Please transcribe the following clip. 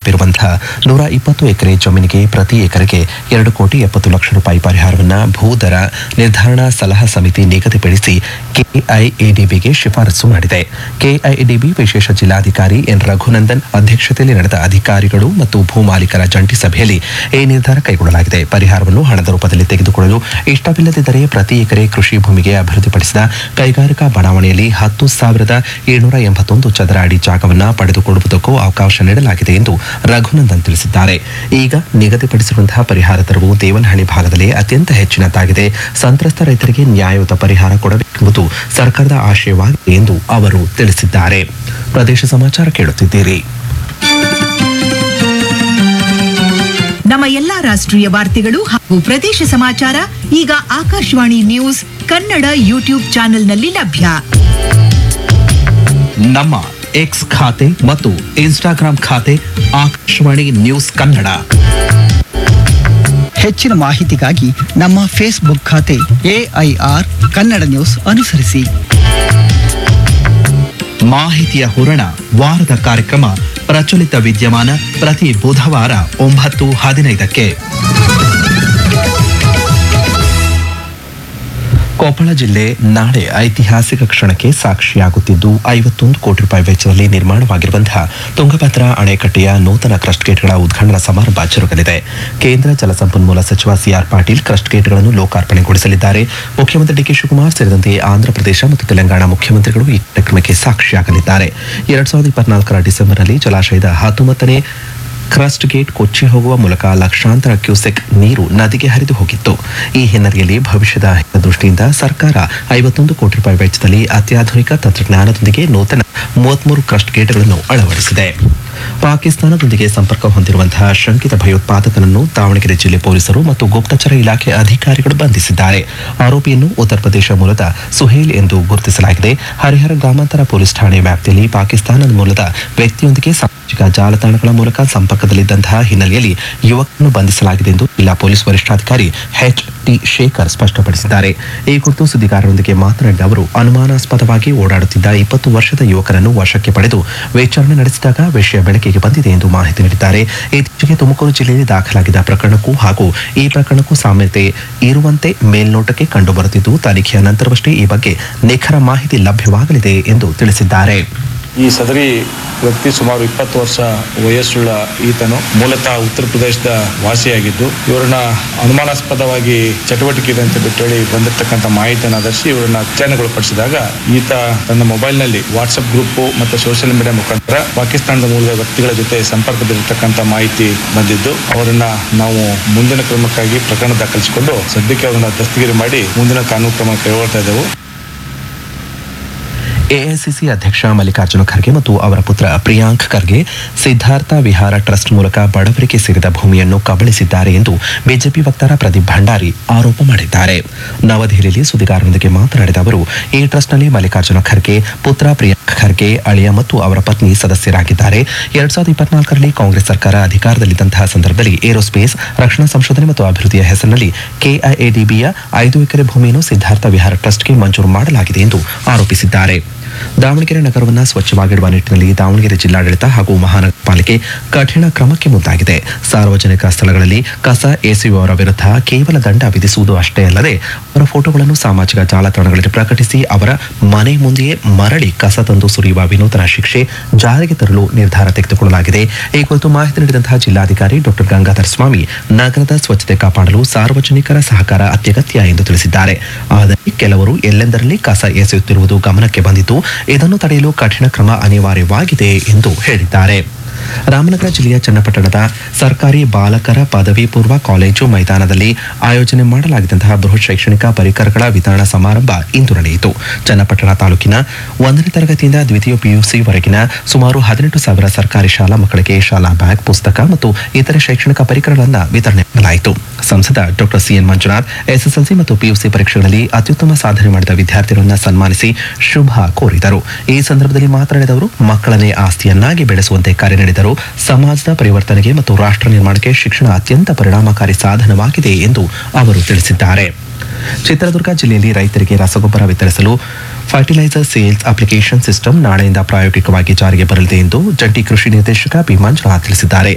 ವ್ಯಾಪಿರುವಂತಹ ನೂರ ಇಪ್ಪತ್ತು ಎಕರೆ ಜಮೀನಿಗೆ ಪ್ರತಿ ಎಕರೆಗೆ ಎರಡು ಕೋಟಿ ಎಪ್ಪತ್ತು ಲಕ್ಷ ರೂಪಾಯಿ ಪರಿಹಾರವನ್ನು ಭೂದರ ನಿರ್ಧಾರಣಾ ಸಲಹಾ ಸಮಿತಿ ನಿಗದಿಪಡಿಸಿ ಕೆಐಎಡಿಬಿಗೆ ಶಿಫಾರಸು ಮಾಡಿದೆ ಕೆಐಎಡಿಬಿ ವಿಶೇಷ ಜಿಲ್ಲಾಧಿಕಾರಿ ಎನ್ ರಘುನಂದನ್ ಅಧ್ಯಕ್ಷತೆಯಲ್ಲಿ ನಡೆದ ಅಧಿಕಾರಿಗಳು ಮತ್ತು ಭೂ ಮಾಲೀಕರ ಜಂಟಿ ಸಭೆಯಲ್ಲಿ ಈ ನಿರ್ಧಾರ ಕೈಗೊಳ್ಳಲಾಗಿದೆ ಪರಿಹಾರವನ್ನು ಹಣದ ರೂಪದಲ್ಲಿ ತೆಗೆದುಕೊಳ್ಳಲು ಇಷ್ಟವಿಲ್ಲದಿದ್ದರೆ ಪ್ರತಿ ಎಕರೆ ಕೃಷಿ ಭೂಮಿಗೆ ಅಭಿವೃದ್ಧಿಪಡಿಸಿದ ಕೈಗಾರಿಕಾ ಬಡಾವಣೆಯಲ್ಲಿ ಹತ್ತು ಸಾವಿರದ ಏಳ್ನೂರ ಎಂಬತ್ತೊಂದು ಚದರ ಅಡಿ ಜಾಗವನ್ನು ಪಡೆದುಕೊಳ್ಳುವುದಕ್ಕೂ ಅವಕಾಶ ನೀಡಲಾಗಿದೆ ಎಂದು ರಘುನಂದನ್ ತಿಳಿಸಿದ್ದಾರೆ ಈಗ ನಿಗದಿಪಡಿಸಿರುವಂತಹ ಪರಿಹಾರ ದರವು ದೇವನಹಳ್ಳಿ ಭಾಗದಲ್ಲಿ ಅತ್ಯಂತ ಹೆಚ್ಚಿನದಾಗಿದೆ ಸಂತ್ರಸ್ತ ರೈತರಿಗೆ ನ್ಯಾಯಯುತ ಪರಿಹಾರ ಕೊಡಬೇಕೆಂಬುದು ಸರ್ಕಾರದ ಆಶಯವಾಗಿದೆ ಎಂದು ಅವರು ತಿಳಿಸಿದ್ದಾರೆ ಪ್ರದೇಶ ಸಮಾಚಾರ ಕೇಳುತ್ತಿದ್ದೀರಿ ನಮ್ಮ ಎಲ್ಲಾ ರಾಷ್ಟ್ರೀಯ ವಾರ್ತೆಗಳು ಹಾಗೂ ಪ್ರದೇಶ ಸಮಾಚಾರ ಈಗ ಆಕಾಶವಾಣಿ ನ್ಯೂಸ್ ಕನ್ನಡ ಯೂಟ್ಯೂಬ್ ಚಾನೆಲ್ನಲ್ಲಿ ಲಭ್ಯ ನಮ್ಮ ಎಕ್ಸ್ ಖಾತೆ ಮತ್ತು ಇನ್ಸ್ಟಾಗ್ರಾಂ ಖಾತೆ ಆಕಾಶವಾಣಿ ನ್ಯೂಸ್ ಕನ್ನಡ ಹೆಚ್ಚಿನ ಮಾಹಿತಿಗಾಗಿ ನಮ್ಮ ಫೇಸ್ಬುಕ್ ಖಾತೆ ಎಐಆರ್ ಕನ್ನಡ ನ್ಯೂಸ್ ಅನುಸರಿಸಿ ಮಾಹಿತಿಯ ಹೂರಣ ವಾರದ ಕಾರ್ಯಕ್ರಮ ಪ್ರಚಲಿತ ವಿದ್ಯಮಾನ ಪ್ರತಿ ಬುಧವಾರ ಒಂಬತ್ತು ಹದಿನೈದಕ್ಕೆ ಕೊಪ್ಪಳ ಜಿಲ್ಲೆ ನಾಳೆ ಐತಿಹಾಸಿಕ ಕ್ಷಣಕ್ಕೆ ಸಾಕ್ಷಿಯಾಗುತ್ತಿದ್ದು ಐವತ್ತೊಂದು ಕೋಟಿ ರೂಪಾಯಿ ವೆಚ್ಚದಲ್ಲಿ ನಿರ್ಮಾಣವಾಗಿರುವಂತಹ ತುಂಗಭದ್ರಾ ಅಣೆಕಟ್ಟೆಯ ನೂತನ ಕ್ರಸ್ಟ್ ಗೇಟ್ಗಳ ಉದ್ಘಾಟನಾ ಸಮಾರಂಭ ಜರುಗಲಿದೆ ಕೇಂದ್ರ ಜಲಸಂಪನ್ಮೂಲ ಸಚಿವ ಸಿಆರ್ ಪಾಟೀಲ್ ಕ್ರಸ್ಟ್ ಗೇಟ್ಗಳನ್ನು ಲೋಕಾರ್ಪಣೆಗೊಳಿಸಲಿದ್ದಾರೆ ಮುಖ್ಯಮಂತ್ರಿ ಡಿಕೆ ಶಿವಕುಮಾರ್ ಸೇರಿದಂತೆ ಆಂಧ್ರಪ್ರದೇಶ ಮತ್ತು ತೆಲಂಗಾಣ ಮುಖ್ಯಮಂತ್ರಿಗಳು ಈ ಕಾರ್ಯಕ್ರಮಕ್ಕೆ ಸಾಕ್ಷಿಯಾಗಲಿದ್ದಾರೆ ಎರಡ್ ಸಾವಿರದ ಇಪ್ಪತ್ನಾಲ್ಕರ ಡಿಸೆಂಬರ್ನಲ್ಲಿ ಜಲಾಶಯದ ಹತ್ತೊಂಬತ್ತನೇ ಕ್ರಸ್ಟ್ ಗೇಟ್ ಕೊಚ್ಚಿ ಹೋಗುವ ಮೂಲಕ ಲಕ್ಷಾಂತರ ಕ್ಯೂಸೆಕ್ ನೀರು ನದಿಗೆ ಹರಿದು ಹೋಗಿತ್ತು ಈ ಹಿನ್ನೆಲೆಯಲ್ಲಿ ಭವಿಷ್ಯದ ಹಿತದೃಷ್ಟಿಯಿಂದ ಸರ್ಕಾರ ಐವತ್ತೊಂದು ಕೋಟಿ ರೂಪಾಯಿ ವೆಚ್ಚದಲ್ಲಿ ಅತ್ಯಾಧುನಿಕ ತಂತ್ರಜ್ಞಾನದೊಂದಿಗೆ ನೂತನ ಮೂವತ್ಮೂರು ಕ್ರಸ್ಟ್ ಗೇಟ್ಗಳನ್ನು ಅಳವಡಿಸಿದೆ ಪಾಕಿಸ್ತಾನದೊಂದಿಗೆ ಸಂಪರ್ಕ ಹೊಂದಿರುವಂತಹ ಶಂಕಿತ ಭಯೋತ್ಪಾದಕನನ್ನು ದಾವಣಗೆರೆ ಜಿಲ್ಲೆ ಪೊಲೀಸರು ಮತ್ತು ಗುಪ್ತಚರ ಇಲಾಖೆ ಅಧಿಕಾರಿಗಳು ಬಂಧಿಸಿದ್ದಾರೆ ಆರೋಪಿಯನ್ನು ಉತ್ತರ ಪ್ರದೇಶ ಮೂಲದ ಸುಹೇಲ್ ಎಂದು ಗುರುತಿಸಲಾಗಿದೆ ಹರಿಹರ ಗ್ರಾಮಾಂತರ ಪೊಲೀಸ್ ಠಾಣೆ ವ್ಯಾಪ್ತಿಯಲ್ಲಿ ಪಾಕಿಸ್ತಾನದ ಮೂಲದ ವ್ಯಕ್ತಿಯೊಂದಿಗೆ ಸಾಮಾಜಿಕ ಜಾಲತಾಣಗಳ ಮೂಲಕ ಸಂಪರ್ಕದಲ್ಲಿದ್ದಂತಹ ಹಿನ್ನೆಲೆಯಲ್ಲಿ ಯುವಕರನ್ನು ಬಂಧಿಸಲಾಗಿದೆ ಎಂದು ಜಿಲ್ಲಾ ಪೊಲೀಸ್ ವರಿಷ್ಠಾಧಿಕಾರಿ ಎಚ್ ಟಿ ಶೇಖರ್ ಸ್ಪಷ್ಟಪಡಿಸಿದ್ದಾರೆ ಈ ಕುರಿತು ಸುದ್ದಿಗಾರರೊಂದಿಗೆ ಮಾತನಾಡಿದ ಅವರು ಅನುಮಾನಾಸ್ಪದವಾಗಿ ಓಡಾಡುತ್ತಿದ್ದ ಇಪ್ಪತ್ತು ವರ್ಷದ ಯುವಕರನ್ನು ವಶಕ್ಕೆ ಪಡೆದು ವಿಚಾರಣೆ ನಡೆಸಿದಾಗ ವಿಷಯ ಬೆಳಕಿಗೆ ಬಂದಿದೆ ಎಂದು ಮಾಹಿತಿ ನೀಡಿದ್ದಾರೆ ಇತ್ತೀಚೆಗೆ ತುಮಕೂರು ಜಿಲ್ಲೆಯಲ್ಲಿ ದಾಖಲಾಗಿದ್ದ ಪ್ರಕರಣಕ್ಕೂ ಹಾಗೂ ಈ ಪ್ರಕರಣಕ್ಕೂ ಸಾಮ್ಯತೆ ಇರುವಂತೆ ಮೇಲ್ನೋಟಕ್ಕೆ ಕಂಡುಬರುತ್ತಿದ್ದು ತನಿಖೆಯ ನಂತರವಷ್ಟೇ ಈ ಬಗ್ಗೆ ನಿಖರ ಮಾಹಿತಿ ಲಭ್ಯವಾಗಲಿದೆ ಎಂದು ತಿಳಿಸಿದ್ದಾರೆ ಈ ಸದರಿ ವ್ಯಕ್ತಿ ಸುಮಾರು ಇಪ್ಪತ್ತು ವರ್ಷ ವಯಸ್ಸುಳ್ಳ ಈತನು ಮೂಲತಃ ಉತ್ತರ ಪ್ರದೇಶದ ವಾಸಿಯಾಗಿದ್ದು ಇವರನ್ನ ಅನುಮಾನಾಸ್ಪದವಾಗಿ ಚಟುವಟಿಕೆ ಇದೆ ಅಂತ ಬಿಟ್ಟು ಹೇಳಿ ಬಂದಿರತಕ್ಕಂಥ ಮಾಹಿತಿಯನ್ನು ಆಧರಿಸಿ ಇವರನ್ನ ವಿಚಾರಣೆಗೊಳಪಡಿಸಿದಾಗ ಈತ ತನ್ನ ಮೊಬೈಲ್ನಲ್ಲಿ ವಾಟ್ಸಪ್ ಗ್ರೂಪ್ ಮತ್ತು ಸೋಷಿಯಲ್ ಮೀಡಿಯಾ ಮುಖಾಂತರ ಪಾಕಿಸ್ತಾನದ ಮೂಲದ ವ್ಯಕ್ತಿಗಳ ಜೊತೆ ಸಂಪರ್ಕದಲ್ಲಿರ್ತಕ್ಕಂಥ ಮಾಹಿತಿ ಬಂದಿದ್ದು ಅವರನ್ನ ನಾವು ಮುಂದಿನ ಕ್ರಮಕ್ಕಾಗಿ ಪ್ರಕರಣ ದಾಖಲಿಸಿಕೊಂಡು ಸದ್ಯಕ್ಕೆ ಅವರನ್ನ ದಸ್ತಗಿರಿ ಮಾಡಿ ಮುಂದಿನ ಕಾನೂನು ಕ್ರಮ ಕೈಗೊಳ್ತಾ ಇದ್ದೆವು ಎಐಸಿಸಿ ಅಧ್ಯಕ್ಷ ಮಲ್ಲಿಕಾರ್ಜುನ ಖರ್ಗೆ ಮತ್ತು ಅವರ ಪುತ್ರ ಪ್ರಿಯಾಂಕ್ ಖರ್ಗೆ ಸಿದ್ಧಾರ್ಥ ವಿಹಾರ ಟ್ರಸ್ಟ್ ಮೂಲಕ ಬಡವರಿಗೆ ಸೇರಿದ ಭೂಮಿಯನ್ನು ಕಬಳಿಸಿದ್ದಾರೆ ಎಂದು ಬಿಜೆಪಿ ವಕ್ತಾರ ಪ್ರದೀಪ್ ಭಂಡಾರಿ ಆರೋಪ ಮಾಡಿದ್ದಾರೆ ನವದೆಹಲಿಯಲ್ಲಿ ಸುದ್ದಿಗಾರರೊಂದಿಗೆ ಮಾತನಾಡಿದ ಅವರು ಈ ಟ್ರಸ್ಟ್ನಲ್ಲಿ ಮಲ್ಲಿಕಾರ್ಜುನ ಖರ್ಗೆ ಪುತ್ರ ಪ್ರಿಯಾಂಕ್ ಖರ್ಗೆ ಅಳಿಯ ಮತ್ತು ಅವರ ಪತ್ನಿ ಸದಸ್ಯರಾಗಿದ್ದಾರೆ ಎರಡ್ ಸಾವಿರದ ಇಪ್ಪತ್ನಾಲ್ಕರಲ್ಲಿ ಕಾಂಗ್ರೆಸ್ ಸರ್ಕಾರ ಅಧಿಕಾರದಲ್ಲಿದ್ದಂತಹ ಸಂದರ್ಭದಲ್ಲಿ ಏರೋಸ್ಪೇಸ್ ರಕ್ಷಣಾ ಸಂಶೋಧನೆ ಮತ್ತು ಅಭಿವೃದ್ಧಿಯ ಹೆಸರಿನಲ್ಲಿ ಕೆಐಎಡಿಬಿಯ ಐದು ಎಕರೆ ಭೂಮಿಯನ್ನು ಸಿದ್ಧಾರ್ಥ ವಿಹಾರ ಟ್ರಸ್ಟ್ಗೆ ಮಂಜೂರು ಮಾಡಲಾಗಿದೆ ಎಂದು ಆರೋಪಿಸಿದ್ದಾರೆ ದಾವಣಗೆರೆ ನಗರವನ್ನು ಸ್ವಚ್ಛವಾಗಿಡುವ ನಿಟ್ಟಿನಲ್ಲಿ ದಾವಣಗೆರೆ ಜಿಲ್ಲಾಡಳಿತ ಹಾಗೂ ಮಹಾನಗರ ಪಾಲಿಕೆ ಕಠಿಣ ಕ್ರಮಕ್ಕೆ ಮುಂದಾಗಿದೆ ಸಾರ್ವಜನಿಕ ಸ್ಥಳಗಳಲ್ಲಿ ಕಸ ಎಸೆಯುವವರ ವಿರುದ್ಧ ಕೇವಲ ದಂಡ ವಿಧಿಸುವುದು ಅಷ್ಟೇ ಅಲ್ಲದೆ ಅವರ ಫೋಟೋಗಳನ್ನು ಸಾಮಾಜಿಕ ಜಾಲತಾಣಗಳಲ್ಲಿ ಪ್ರಕಟಿಸಿ ಅವರ ಮನೆ ಮುಂದೆಯೇ ಮರಳಿ ಕಸ ತಂದು ಸುರಿಯುವ ವಿನೂತನ ಶಿಕ್ಷೆ ಜಾರಿಗೆ ತರಲು ನಿರ್ಧಾರ ತೆಗೆದುಕೊಳ್ಳಲಾಗಿದೆ ಈ ಕುರಿತು ಮಾಹಿತಿ ನೀಡಿದಂತಹ ಜಿಲ್ಲಾಧಿಕಾರಿ ಡಾಕ್ಟರ್ ಗಂಗಾಧರ ಸ್ವಾಮಿ ನಗರದ ಸ್ವಚ್ಛತೆ ಕಾಪಾಡಲು ಸಾರ್ವಜನಿಕರ ಸಹಕಾರ ಅತ್ಯಗತ್ಯ ಎಂದು ತಿಳಿಸಿದ್ದಾರೆ ಆದರೆ ಕೆಲವರು ಎಲ್ಲೆಂದರಲ್ಲಿ ಕಸ ಎಸೆಯುತ್ತಿರುವುದು ಗಮನಕ್ಕೆ ಬಂದಿದ್ದು ಇದನ್ನು ತಡೆಯಲು ಕಠಿಣ ಕ್ರಮ ಅನಿವಾರ್ಯವಾಗಿದೆ ಎಂದು ಹೇಳಿದ್ದಾರೆ ರಾಮನಗರ ಜಿಲ್ಲೆಯ ಚನ್ನಪಟ್ಟಣದ ಸರ್ಕಾರಿ ಬಾಲಕರ ಪದವಿ ಪೂರ್ವ ಕಾಲೇಜು ಮೈದಾನದಲ್ಲಿ ಆಯೋಜನೆ ಮಾಡಲಾಗಿದ್ದಂತಹ ಬೃಹತ್ ಶೈಕ್ಷಣಿಕ ಪರಿಕರಗಳ ವಿತರಣಾ ಸಮಾರಂಭ ಇಂದು ನಡೆಯಿತು ಚನ್ನಪಟ್ಟಣ ತಾಲೂಕಿನ ಒಂದನೇ ತರಗತಿಯಿಂದ ದ್ವಿತೀಯ ಪಿಯುಸಿ ವರೆಗಿನ ಸುಮಾರು ಹದಿನೆಂಟು ಸಾವಿರ ಸರ್ಕಾರಿ ಶಾಲಾ ಮಕ್ಕಳಿಗೆ ಶಾಲಾ ಬ್ಯಾಗ್ ಪುಸ್ತಕ ಮತ್ತು ಇತರೆ ಶೈಕ್ಷಣಿಕ ಪರಿಕರಗಳನ್ನು ವಿತರಣೆ ಮಾಡಲಾಯಿತು ಸಂಸದ ಡಾಕ್ಟರ್ ಸಿಎನ್ ಮಂಜುನಾಥ್ ಎಸ್ಎಸ್ಎಲ್ಸಿ ಮತ್ತು ಪಿಯುಸಿ ಪರೀಕ್ಷೆಗಳಲ್ಲಿ ಅತ್ಯುತ್ತಮ ಸಾಧನೆ ಮಾಡಿದ ವಿದ್ಯಾರ್ಥಿಗಳನ್ನು ಸನ್ಮಾನಿಸಿ ಶುಭ ಕೋರಿದರು ಈ ಸಂದರ್ಭದಲ್ಲಿ ಮಾತನಾಡಿದ ಅವರು ಮಕ್ಕಳನ್ನೇ ಆಸ್ತಿಯನ್ನಾಗಿ ಬೆಳೆಸುವಂತೆ ಕರೆ ನೀಡಿದರು ಸಮಾಜದ ಪರಿವರ್ತನೆಗೆ ಮತ್ತು ರಾಷ್ಟ್ರ ನಿರ್ಮಾಣಕ್ಕೆ ಶಿಕ್ಷಣ ಅತ್ಯಂತ ಪರಿಣಾಮಕಾರಿ ಸಾಧನವಾಗಿದೆ ಎಂದು ಅವರು ತಿಳಿಸಿದ್ದಾರೆ ಚಿತ್ರದುರ್ಗ ಜಿಲ್ಲೆಯಲ್ಲಿ ರೈತರಿಗೆ ರಸಗೊಬ್ಬರ ವಿತರಿಸಲು ಫರ್ಟಿಲೈಸರ್ ಸೇಲ್ಸ್ ಅಪ್ಲಿಕೇಶನ್ ಸಿಸ್ಟಮ್ ನಾಳೆಯಿಂದ ಪ್ರಾಯೋಗಿಕವಾಗಿ ಜಾರಿಗೆ ಬರಲಿದೆ ಎಂದು ಜಂಟಿ ಕೃಷಿ ನಿರ್ದೇಶಕ ಬಿ ಮಂಜುನಾಥ್ ತಿಳಿಸಿದ್ದಾರೆ